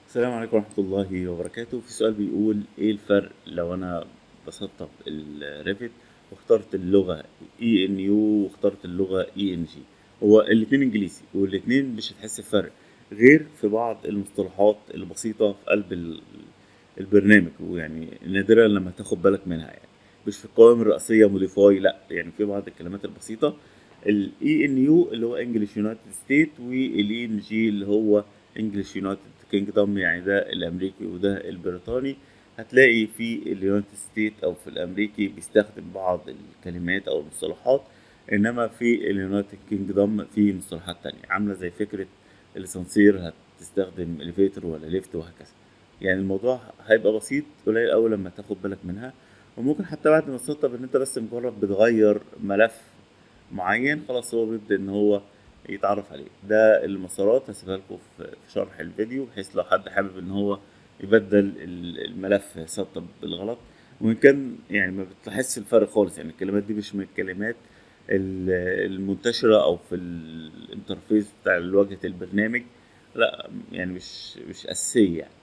السلام عليكم ورحمة الله وبركاته في سؤال بيقول ايه الفرق لو انا بسطب الريفت واخترت اللغة اي ان يو واخترت اللغة اي ان جي هو الاتنين انجليزي والاتنين مش هتحس بفرق غير في بعض المصطلحات البسيطة في قلب ال- البرنامج ويعني نادرا لما تاخد بالك منها يعني مش في القوائم الرئيسية موديفاي لا يعني في بعض الكلمات البسيطة الاي ان يو اللي هو انجلش يونايتد ستيت والاي ان جي اللي هو انجلش يونايتد كينجدم يعني ده الامريكي وده البريطاني هتلاقي في اليونايتد ستيت او في الامريكي بيستخدم بعض الكلمات او المصطلحات انما في اليونايتد كينجدم في مصطلحات تانية عامله زي فكره الاسانسير هتستخدم اليفيتور ولا ليفت وهكذا يعني الموضوع هيبقى بسيط قليل قوي لما تاخد بالك منها وممكن حتى بعد ما تسطب ان انت بس مجرد بتغير ملف معين خلاص هو بيبدأ ان هو يتعرف عليه ده المسارات هسيبها لكم في في شرح الفيديو بحيث لو حد حابب ان هو يبدل ال- الملف سطب بالغلط وان كان يعني ما بتلاحظش الفرق خالص يعني الكلمات دي مش من الكلمات ال- المنتشرة او في الانترفيس بتاع واجهة البرنامج لا يعني مش مش اساسية يعني